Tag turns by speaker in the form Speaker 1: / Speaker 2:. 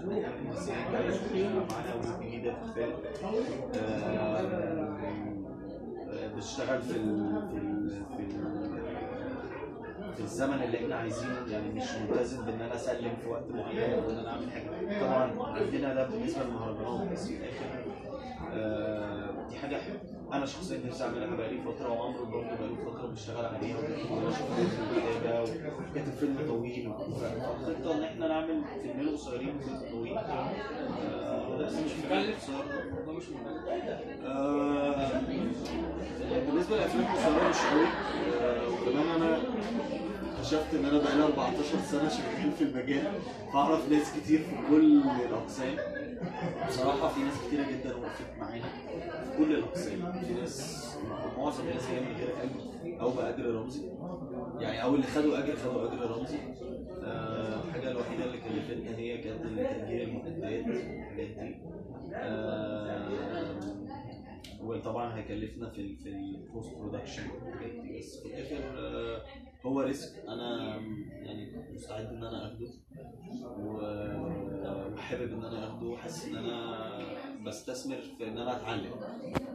Speaker 1: عشان نعمل ممثلين كويسين معانا ناس جديده في الفيلم آه، بتشتغل في ال في ال في ال في الزمن اللي احنا عايزينه يعني مش ملتزم بان انا اسلم في وقت معين او ان انا اعمل حاجه طبعا عندنا ده بالنسبه للمهرجانات بس في الاخر آه، دي حاجه انا شخصيا نفسي اعملها بقالي فتره وعمرو برضه بقاله فتره بيشتغل عليها وشغال في الكتابه وكاتب فيلم طويل فالخطه ان احنا نعمل فيلمين قصيرين وفيلم طويل آه، بس مش مكلف الموضوع مش مكلف آه، بالنسبه للافلام القصيره مش قوي آه، وكمان انا اكتشفت ان انا بقالي 14 سنه شغال في المجال فاعرف ناس كتير في كل الاقسام بصراحه في ناس كتيره جدا وقفت معانا في كل الاقسام في ناس معظم الناس هي من غير اجر او باجر رمزي يعني او اللي خدوا اجر خدوا اجر رمزي آه، الحاجه الوحيده اللي كلفتنا هي كانت تاجير المعدات والحاجات دي آه، وطبعا هيكلفنا في ال في البوست برودكشن والحاجات دي بس في الاخر آه، هو ريسك انا يعني مستعد ان انا اخده و- وحابب ان انا اخده وحاسس ان انا بستثمر في ان انا اتعلم